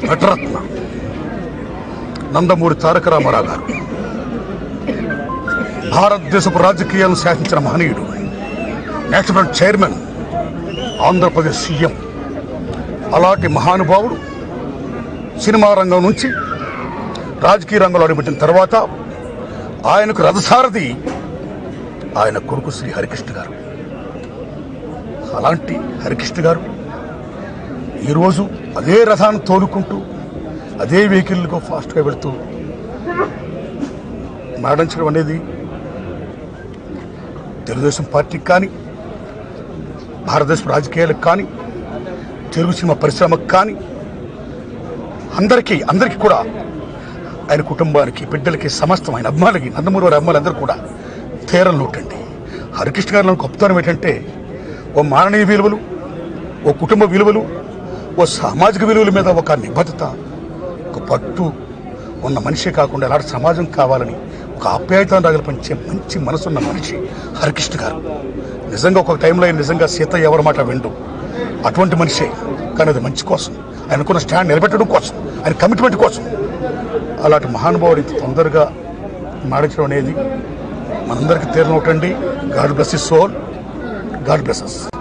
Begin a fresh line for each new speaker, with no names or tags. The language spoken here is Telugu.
నటరత్న నందమూరి తారక రామారావు గారు భారతదేశపు రాజకీయాలను శాసించిన మహనీయుడు నేషనల్ చైర్మన్ ఆంధ్రప్రదేశ్ సీఎం అలాంటి మహానుభావుడు సినిమా రంగం నుంచి రాజకీయ రంగంలో అడుగుపెట్టిన తర్వాత ఆయనకు రథసారథి ఆయన కొడుకు శ్రీ హరికృష్ణ గారు అలాంటి హరికృష్ణ గారు ఈరోజు అదే రథాన్ని తోలుకుంటూ అదే వెహికల్గా ఫాస్ట్గా వెళుతూ మరణించడం అనేది తెలుగుదేశం పార్టీకి కానీ భారతదేశ రాజకీయాలకు కానీ తెలుగు సినిమా పరిశ్రమకు కానీ అందరికీ అందరికీ కూడా ఆయన కుటుంబానికి బిడ్డలకి సమస్తం ఆయన అభిమానులకి నందమూరి వారి అమ్మాయిలందరూ కూడా తీరం లోటండి హరికృష్ణ గారిలో గొప్పతనం ఏంటంటే ఓ మాననీయ విలువలు ఓ కుటుంబ విలువలు ఓ సామాజిక విలువల మీద ఒక నిబద్ధత ఒక పట్టు ఉన్న మనిషే కాకుండా అలాంటి సమాజం కావాలని ఒక ఆప్యాయత రాగలు పంచే మంచి మనసున్న మనిషి హరికృష్ణ గారు నిజంగా ఒక టైంలో ఆయన నిజంగా సీత ఎవరి మాట విండు అటువంటి మనిషే కానీ అది మంచి కోసం ఆయనకున్న స్టాండ్ నిలబెట్టడం కోసం ఆయన కమిట్మెంట్ కోసం అలాంటి మహానుభావుడు ఇంత తొందరగా మాడించడం అనేది మనందరికీ తీరనొకటండి God bless his soul God bless అస్